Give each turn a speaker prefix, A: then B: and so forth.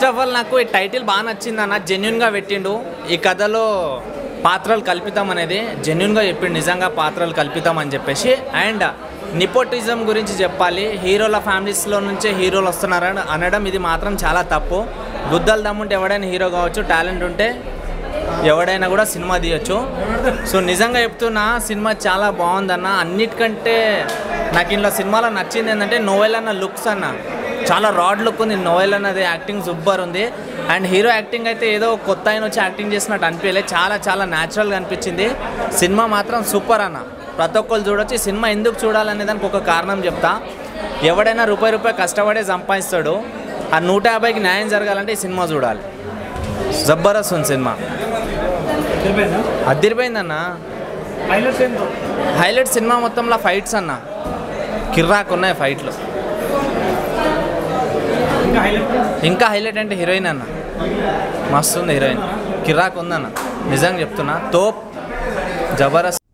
A: of all నాకు ఈ title బాగా నచ్చింది అన్న జెన్యున్గా పెట్టిండు ఈ కథలో పాత్రలు కల్పితం అనేది జెన్యున్గా చెప్పిండు నిజంగా పాత్రలు కల్పితం అని చెప్పేసి అండ్ నిపోటిజం గురించి చెప్పాలి హీరోల ఫ్యామిలీస్లో నుంచే హీరోలు వస్తున్నారని అనడం ఇది మాత్రం చాలా తప్పు గుద్దలు దమ్ముంటే ఎవడైనా హీరో కావచ్చు టాలెంట్ ఉంటే ఎవడైనా కూడా సినిమా తీయొచ్చు సో నిజంగా చెప్తున్నా సినిమా చాలా బాగుందన్న అన్నిటికంటే నాకు ఇంట్లో సినిమాలో నచ్చింది ఏంటంటే నోవెల్ అన్న లుక్స్ అన్న చాలా రాడ్ లుక్ ఉంది నోవెల్ అన్నది యాక్టింగ్ సూపర్ ఉంది అండ్ హీరో యాక్టింగ్ అయితే ఏదో కొత్త ఆయన వచ్చి యాక్టింగ్ చేసినట్టు అనిపించలేదు చాలా చాలా న్యాచురల్గా అనిపించింది సినిమా మాత్రం సూపర్ అన్న ప్రతి ఒక్కరు చూడొచ్చు ఈ సినిమా ఎందుకు చూడాలనే దానికి ఒక కారణం చెప్తా ఎవడైనా రూపాయి రూపాయి కష్టపడే సంపాదిస్తాడు ఆ నూట యాభైకి న్యాయం జరగాలంటే ఈ సినిమా చూడాలి జబర్దస్త్ ఉంది సినిమా
B: సరిపోయిందా
A: అదిరిపోయిందన్న
B: హైలైట్స్ ఏంటో
A: హైలైట్ సినిమా మొత్తంలో ఫైట్స్ అన్న కిర్రాక్ ఉన్నాయి ఫైట్లు
B: ఇంకా హైలైట్
A: ఇంకా హైలైట్ అంటే హీరోయిన్ అన్న మస్తు ఉంది హీరోయిన్ కిర్రాక్ ఉందన్న నిజంగా చెప్తున్నా తోప్ జబర్దస్త్